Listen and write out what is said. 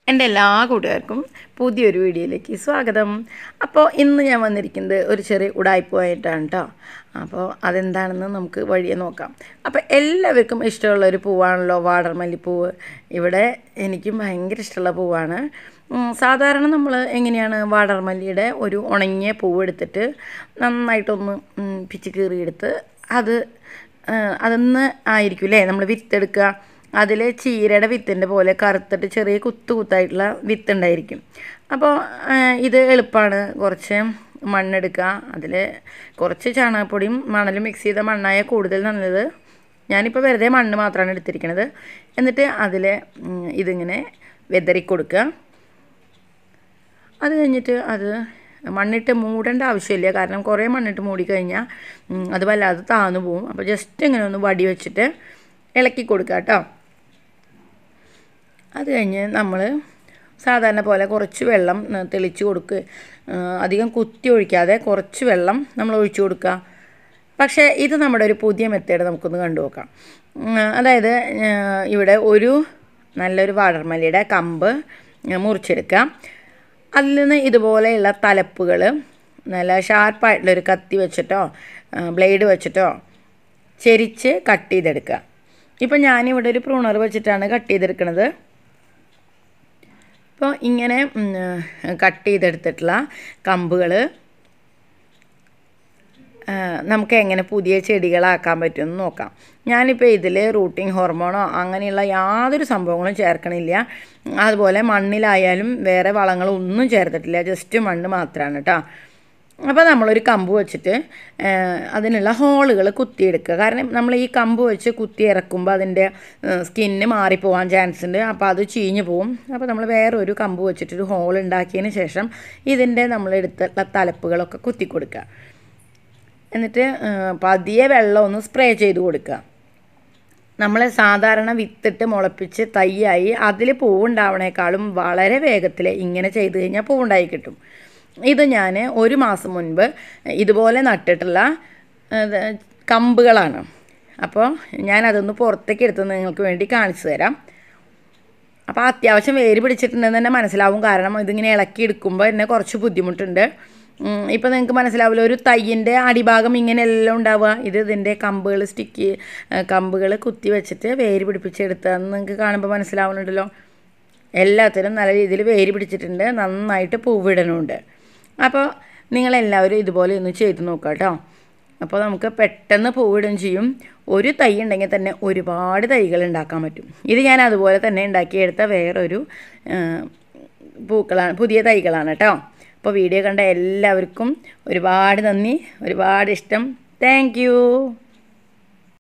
എൻ്റെ എല്ലാ കൂട്ടുകാർക്കും പുതിയൊരു വീഡിയോയിലേക്ക് സ്വാഗതം അപ്പോൾ ഇന്ന് ഞാൻ വന്നിരിക്കുന്നത് ഒരു ചെറിയ ഉടായ്പുമായിട്ടാണ് കേട്ടോ അപ്പോൾ അതെന്താണെന്ന് നമുക്ക് വഴിയെ നോക്കാം അപ്പോൾ എല്ലാവർക്കും ഇഷ്ടമുള്ള ഒരു പൂവാണല്ലോ വാടർമല്ലിപ്പൂവ് ഇവിടെ എനിക്കും ഭയങ്കര ഇഷ്ടമുള്ള പൂവാണ് ഉം, സാധാരണ നമ്മൾ എങ്ങനെയാണ് വാടർമല്ലിയുടെ ഒരു ഉണങ്ങിയ പൂവ് എടുത്തിട്ട് നന്നായിട്ടൊന്ന് ഉം, പിച്ചി കീറിയെടുത്ത് അത് ആ, അതൊന്ന് ആയിരിക്കും അല്ലേ നമ്മൾ വിത്തെടുക്കുക അതിൽ ചീരയുടെ വിത്തിൻ്റെ പോലെ കറുത്തിട്ട് ചെറിയ കുത്തു കുത്തായിട്ടുള്ള വിത്ത് ഉണ്ടായിരിക്കും അപ്പോൾ ആ, ഇത് എളുപ്പമാണ് കുറച്ച് മണ്ണെടുക്കുക അതിൽ കുറച്ച് ചാണകപ്പൊടിയും മണലും മിക്സ് ചെയ്ത മണ്ണായ കൂടുതൽ നല്ലത് ഞാനിപ്പോൾ വെറുതെ മണ്ണ് മാത്രമാണ് എടുത്തിരിക്കുന്നത് എന്നിട്ട് അതിൽ ഇതിങ്ങനെ വെതറി കൊടുക്കുക അത് കഴിഞ്ഞിട്ട് അത് മണ്ണിട്ട് മൂടേണ്ട ആവശ്യമില്ല കാരണം കുറേ മണ്ണിട്ട് മൂടിക്കഴിഞ്ഞാൽ ഉം, അത് വല്ലാതെ താന്നു പോവും അപ്പോൾ ജസ്റ്റ് ഇങ്ങനെ ഒന്ന് വടി വെച്ചിട്ട് ഇളക്കി കൊടുക്കുക കേട്ടോ അത് കഴിഞ്ഞ് നമ്മൾ സാധാരണ പോലെ കുറച്ച് വെള്ളം ഉം, തെളിച്ച് കൊടുക്കുക ഉം, അധികം കുത്തി ഒഴിക്കാതെ കുറച്ച് വെള്ളം നമ്മൾ ഒഴിച്ചു കൊടുക്കുക പക്ഷേ ഇത് നമ്മുടെ ഒരു പുതിയ മെത്തേഡ് നമുക്കൊന്ന് കണ്ടു നോക്കാം ഉം, അതായത് ഉം, ഇവിടെ ഒരു നല്ലൊരു വാടർമല്ലിയുടെ കമ്പ് ഉം, മുറിച്ചെടുക്കാം അതിൽ നിന്ന് ഇതുപോലെയുള്ള തലപ്പുകൾ നല്ല ഷാർപ്പായിട്ടുള്ളൊരു കത്തി വെച്ചിട്ടോ ബ്ലേഡ് വെച്ചിട്ടോ ചെരിച്ച് കട്ട് ചെയ്തെടുക്കുക ഇപ്പം ഞാനിവിടെ ഒരു പ്രൂണർ വെച്ചിട്ടാണ് കട്ട് ചെയ്തെടുക്കുന്നത് ഇപ്പോൾ ഇങ്ങനെ ഉം, കട്ട് ചെയ്തെടുത്തിട്ടുള്ള കമ്പുകൾ നമുക്ക് എങ്ങനെ പുതിയ ചെടികളാക്കാൻ പറ്റുമെന്ന് നോക്കാം ഞാനിപ്പോൾ ഇതിൽ റൂട്ടിംഗ് ഹോർമോണോ അങ്ങനെയുള്ള യാതൊരു സംഭവങ്ങളും ചേർക്കണില്ല അതുപോലെ മണ്ണിലായാലും വേറെ വളങ്ങളൊന്നും ചേർത്തിട്ടില്ല ജസ്റ്റ് മണ്ണ് മാത്രമാണ് കേട്ടോ അപ്പോൾ നമ്മളൊരു കമ്പ് വെച്ചിട്ട് ആ, അതിനുള്ള ഹോളുകൾ കുത്തിയെടുക്കുക കാരണം നമ്മൾ ഈ കമ്പ് വെച്ച് കുത്തി ഇറക്കുമ്പോൾ അതിൻ്റെ സ്കിന്ന് മാറിപ്പോവാൻ ചാൻസ് ഉണ്ട് അപ്പോൾ അത് ചീഞ്ഞ് പോവും അപ്പോൾ നമ്മൾ വേറെ ഒരു കമ്പ് വെച്ചിട്ട് ഒരു ഹോൾ ഉണ്ടാക്കിയതിന് ശേഷം ഇതിൻ്റെ നമ്മളെടുത്തുള്ള തലപ്പുകളൊക്കെ കുത്തി കൊടുക്കുക എന്നിട്ട് ആ, പതിയെ വെള്ളം ഒന്ന് സ്പ്രേ ചെയ്ത് കൊടുക്കുക നമ്മൾ സാധാരണ വിത്തിട്ട് മുളപ്പിച്ച് തൈയായി അതിൽ പൂവുണ്ടാവണേക്കാളും വളരെ വേഗത്തിൽ ഇങ്ങനെ ചെയ്ത് കഴിഞ്ഞാൽ പൂവുണ്ടായി കിട്ടും ഇത് ഞാൻ ഒരു മാസം മുൻപ് ഇതുപോലെ നട്ടിട്ടുള്ള ഇത് കമ്പുകളാണ് അപ്പോൾ ഞാനതൊന്ന് പുറത്തേക്ക് എടുത്ത് നിങ്ങൾക്ക് വേണ്ടി കാണിച്ചു തരാം അപ്പോൾ അത്യാവശ്യം വേര് പിടിച്ചിട്ടുണ്ടെന്ന് തന്നെ മനസ്സിലാവും കാരണം ഇതിങ്ങനെ ഇളക്കി എടുക്കുമ്പോൾ എന്നെ കുറച്ച് ബുദ്ധിമുട്ടുണ്ട് ഇപ്പോൾ നിങ്ങൾക്ക് മനസ്സിലാവില്ല ഒരു തയ്യിൻ്റെ അടിഭാഗം ഇങ്ങനെ എല്ലാം ഉണ്ടാവുക ഇത് ഇതിൻ്റെ കമ്പുകൾ സ്റ്റിക്ക് കമ്പുകൾ കുത്തി വെച്ചിട്ട് വേര് പിടിപ്പിച്ചെടുത്തതെന്ന് നിങ്ങൾക്ക് കാണുമ്പോൾ മനസ്സിലാവുന്നുണ്ടല്ലോ എല്ലാത്തിനും നല്ല രീതിയിൽ വേര് പിടിച്ചിട്ടുണ്ട് നന്നായിട്ട് പൂവിടണമുണ്ട് അപ്പോൾ നിങ്ങളെല്ലാവരും ഇതുപോലെ ഒന്ന് ചെയ്ത് നോക്കാം കേട്ടോ അപ്പോൾ നമുക്ക് പെട്ടെന്ന് പൂവിടും ചെയ്യും ഒരു തൈ ഉണ്ടെങ്കിൽ തന്നെ ഒരുപാട് തൈകൾ ഉണ്ടാക്കാൻ പറ്റും ഇത് ഞാൻ അതുപോലെ തന്നെ ഉണ്ടാക്കിയെടുത്ത വേറൊരു ആ, പൂക്കളാണ് പുതിയ തൈകളാണ് കേട്ടോ അപ്പോൾ വീഡിയോ കണ്ട എല്ലാവർക്കും ഒരുപാട് നന്ദി ഒരുപാട് ഇഷ്ടം താങ്ക്